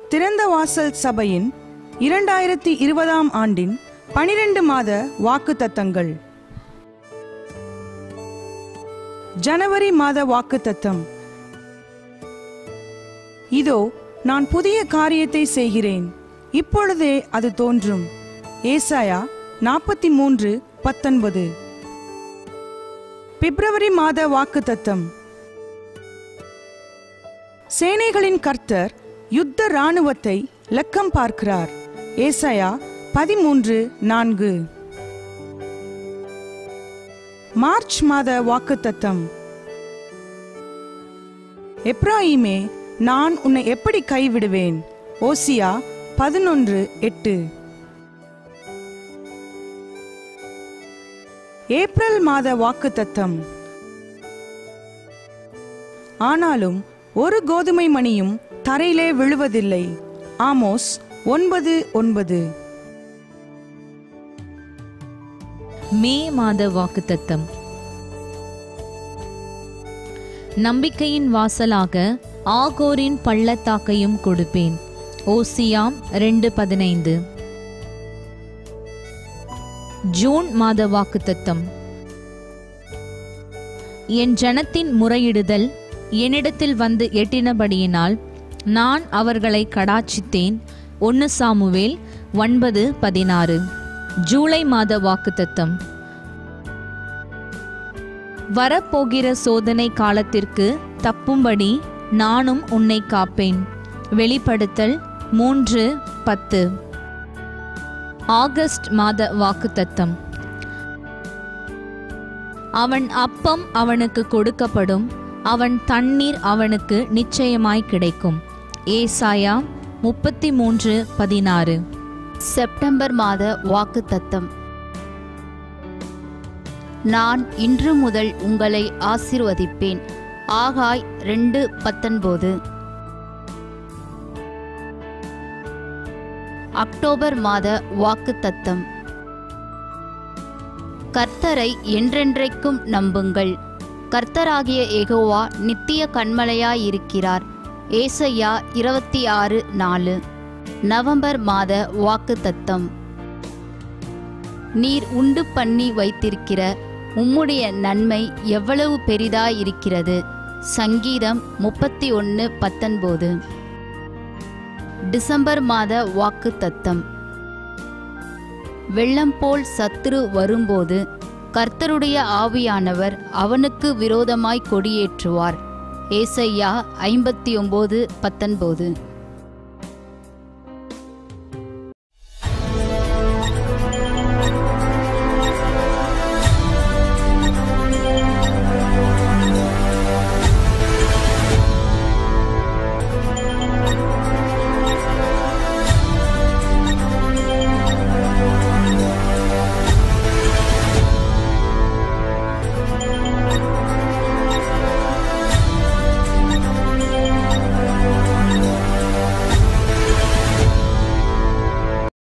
திறந்த வாசல் சபையின் இரண்டாயிரத்தி இருபதாம் ஆண்டின் பனிரெண்டு மாத வாக்கு தத்தங்கள் ஜனவரி மாத வாக்கு தத்தம் இதோ நான் புதிய காரியத்தை செய்கிறேன் இப்பொழுதே அது தோன்றும் ஏசாயா நாற்பத்தி மூன்று பத்தொன்பது பிப்ரவரி மாத வாக்கு தத்தம் சேனைகளின் கர்த்தர் யுத்த இராணுவத்தை லக்கம் பார்க்கிறார் ஏசாயா பதிமூன்று நான்கு மார்ச் மாத வாக்குத்தத்தம் எப்ராயிமே நான் உன்னை எப்படி கைவிடுவேன் ஓசியா பதினொன்று எட்டு ஏப்ரல் மாத வாக்குத்தத்தம் ஆனாலும் ஒரு கோதுமை மணியும் தரையிலே விழுவதில்லை ஆமோஸ் ஒன்பது ஒன்பது மே மாத வாக்குத்தத்தம் நம்பிக்கையின் வாசலாக ஆகோரின் பள்ளத்தாக்கையும் கொடுப்பேன் ஓசியாம் ரெண்டு பதினைந்து ஜூன் மாத வாக்குத்தத்தம் என் ஜனத்தின் முறையிடுதல் என்னிடத்தில் வந்து எட்டினபடியினால் நான் அவர்களை கடாட்சித்தேன் ஒன்னு சாமுவேல் ஒன்பது பதினாறு ஜூலை மாத வாக்குத்தத்தம் வரப்போகிற சோதனை காலத்திற்கு தப்பும்படி நானும் உன்னை காப்பேன் வெளிப்படுத்தல் மூன்று பத்து ஆகஸ்ட் மாத வாக்குத்தத்தம் அவன் அப்பம் அவனுக்கு கொடுக்கப்படும் அவன் தண்ணீர் அவனுக்கு நிச்சயமாய் கிடைக்கும் ஏசாயா முப்பத்தி மூன்று பதினாறு செப்டம்பர் மாத வாக்குத்தத்தம் நான் இன்று முதல் உங்களை ஆசிர்வதிப்பேன் ஆகாய் ரெண்டு பத்தொன்பது அக்டோபர் மாத வாக்குத்தத்தம் கர்த்தரை என்றென்றைக்கும் நம்புங்கள் கர்த்தராகிய எகோவா நித்திய கண்மலையாயிருக்கிறார் ஏசையா இருபத்தி ஆறு நாலு நவம்பர் மாத வாக்குத்தத்தம் நீர் உண்டு பண்ணி வைத்திருக்கிற உம்முடைய நன்மை எவ்வளவு பெரிதாயிருக்கிறது சங்கீதம் முப்பத்தி ஒன்று பத்தொன்பது டிசம்பர் மாத வாக்குத்தத்தம் வெள்ளம் போல் சத்துரு வரும்போது கர்த்தருடைய ஆவியானவர் அவனுக்கு விரோதமாய் கொடியேற்றுவார் ஏசையா ஐம்பத்தி ஒன்பது பத்தொன்பது